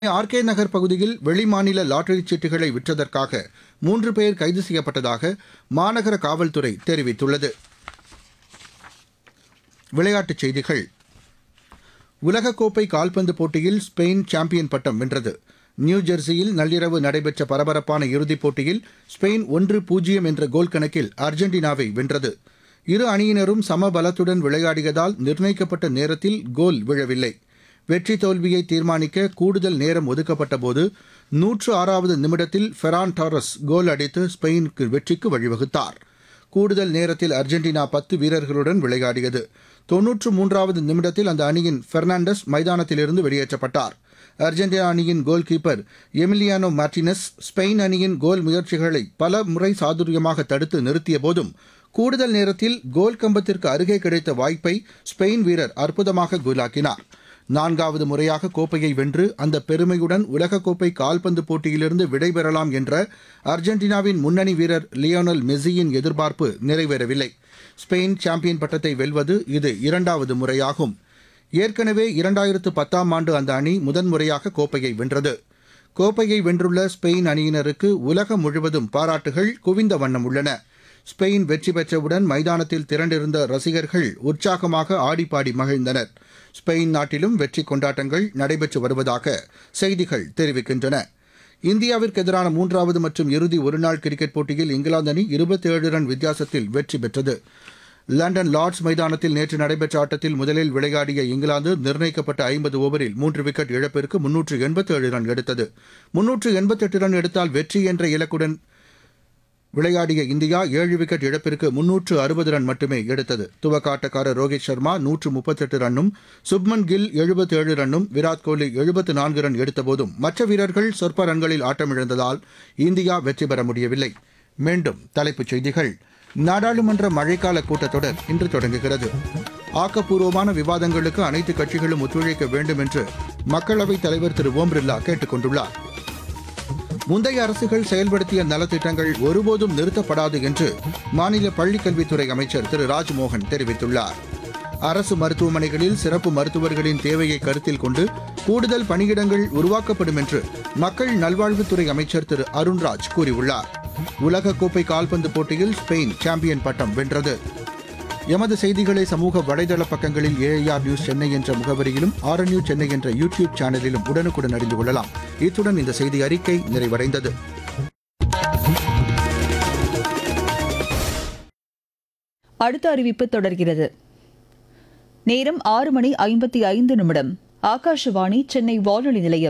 RK நகர் பகுதியில் வெளிமாநில lottery சீட்டுகளை விற்றதற்காக மூன்று பேர் கைது செய்யப்பட்டதாக மாநகர காவல்துறை தெரிவித்துள்ளது விளையாட்டுச் செய்திகள் உலகக்கோப்பை கால்பந்து போட்டியில் ஸ்பெயின் சாம்பியன் பட்டம் வென்றது நியூ ஜெர்சியில் நள்ளிரவு நடைபெற்ற பரபரப்பான இறுதிப் போட்டியில் ஸ்பெயின் ஒன்று பூஜ்ஜியம் என்ற கோல் கணக்கில் அர்ஜென்டினாவை வென்றது இரு அணியினரும் சம பலத்துடன் விளையாடியதால் நிர்ணயிக்கப்பட்ட நேரத்தில் கோல் விழவில்லை வெற்றி தோல்வியை தீர்மானிக்க கூடுதல் நேரம் ஒதுக்கப்பட்டபோது நூற்று ஆறாவது நிமிடத்தில் ஃபெரான் டாரஸ் கோல் அடித்து ஸ்பெயினுக்கு வெற்றிக்கு வழிவகுத்தார் கூடுதல் நேரத்தில் அர்ஜென்டினா பத்து வீரர்களுடன் விளையாடியது தொன்னூற்று மூன்றாவது நிமிடத்தில் அந்த அணியின் பெர்னாண்டஸ் மைதானத்திலிருந்து வெளியேற்றப்பட்டார் அர்ஜென்டினா அணியின் goalkeeper Emiliano Martinez Spain அணியின் கோல் முயற்சிகளை பல முறை சாதுரியமாக தடுத்து நிறுத்திய போதும் கூடுதல் நேரத்தில் கோல் கம்பத்திற்கு அருகே கிடைத்த வாய்ப்பை ஸ்பெயின் வீரர் அற்புதமாக கோலாக்கினார் நான்காவது முறையாக கோப்பையை வென்று அந்த பெருமையுடன் உலகக்கோப்பை கால்பந்து போட்டியிலிருந்து விடைபெறலாம் என்ற அர்ஜென்டினாவின் முன்னணி வீரர் லியோனல் மெஸ்ஸியின் எதிர்பார்ப்பு நிறைவேறவில்லை ஸ்பெயின் சாம்பியன் பட்டத்தை வெல்வது இது இரண்டாவது முறையாகும் ஏற்கனவே இரண்டாயிரத்து பத்தாம் ஆண்டு அந்த அணி முதன்முறையாக கோப்பையை வென்றது கோப்பையை வென்றுள்ள ஸ்பெயின் அணியினருக்கு உலகம் முழுவதும் பாராட்டுகள் குவிந்த வண்ணம் உள்ளன ஸ்பெயின் வெற்றி பெற்றவுடன் மைதானத்தில் திரண்டிருந்த ரசிகர்கள் உற்சாகமாக ஆடிப்பாடி மகிழ்ந்தனர் ஸ்பெயின் நாட்டிலும் வெற்றி கொண்டாட்டங்கள் நடைபெற்று வருவதாக செய்திகள் தெரிவிக்கின்றன இந்தியாவிற்கு எதிரான மூன்றாவது மற்றும் இறுதி ஒருநாள் கிரிக்கெட் போட்டியில் இங்கிலாந்து அணி இருபத்தேழு ரன் வித்தியாசத்தில் வெற்றி பெற்றது லண்டன் லார்ட்ஸ் மைதானத்தில் நேற்று நடைபெற்ற ஆட்டத்தில் முதலில் விளையாடிய இங்கிலாந்து நிர்ணயிக்கப்பட்ட ஐம்பது ஓவரில் மூன்று விக்கெட் இழப்பிற்கு முன்னூற்று எண்பத்தேழு ரன் எடுத்தது முன்னூற்று எண்பத்தெட்டு ரன் எடுத்தால் வெற்றி என்ற இலக்குடன் விளையாடிய இந்தியா ஏழு விக்கெட் இழப்பிற்கு முன்னூற்று அறுபது ரன் மட்டுமே எடுத்தது துவக்க ஆட்டக்காரர் ரோஹித் சர்மா நூற்று முப்பத்தெட்டு ரன்னும் சுப்மன் கில் எழுபத்தேழு ரன்னும் விராட் கோலி எழுபத்து நான்கு ரன் எடுத்தபோதும் மற்ற வீரர்கள் சொற்ப ரன்களில் ஆட்டமிழந்ததால் இந்தியா வெற்றி பெற முடியவில்லை மீண்டும் தலைப்புச் செய்திகள் நாடாளுமன்ற மழைக்கால கூட்டத்தொடர் இன்று தொடங்குகிறது ஆக்கப்பூர்வமான விவாதங்களுக்கு அனைத்து கட்சிகளும் ஒத்துழைக்க வேண்டும் என்று மக்களவைத் தலைவர் திரு ஓம் பிர்லா கேட்டுக் கொண்டுள்ளார் முந்தைய அரசுகள் செயல்படுத்திய நலத்திட்டங்கள் ஒருபோதும் நிறுத்தப்படாது என்று மாநில பள்ளிக்கல்வித்துறை அமைச்சர் திரு ராஜ்மோகன் தெரிவித்துள்ளார் அரசு மருத்துவமனைகளில் சிறப்பு மருத்துவர்களின் தேவையை கருத்தில் கொண்டு கூடுதல் பணியிடங்கள் உருவாக்கப்படும் என்று மக்கள் நல்வாழ்வுத்துறை அமைச்சர் திரு அருண்ராஜ் கூறியுள்ளார் உலகக்கோப்பை கால்பந்து போட்டியில் ஸ்பெயின் சாம்பியன் பட்டம் வென்றது எமது செய்திகளை சமூக வலைதள பக்கங்களில் ஏஐஆர் நியூஸ் சென்னை என்ற முகவரியிலும் ஆர்என்யூ சென்னை என்ற யூடியூப் சேனலிலும் உடனுக்குடன் அறிந்து கொள்ளலாம் இத்துடன் இந்த செய்தி அறிக்கை நிறைவடைந்தது அடுத்த அறிவிப்பு தொடர்கிறது நேரம் ஆறு மணி ஐம்பத்தி ஐந்து நிமிடம் ஆகாஷவாணி சென்னை வானொலி நிலையம்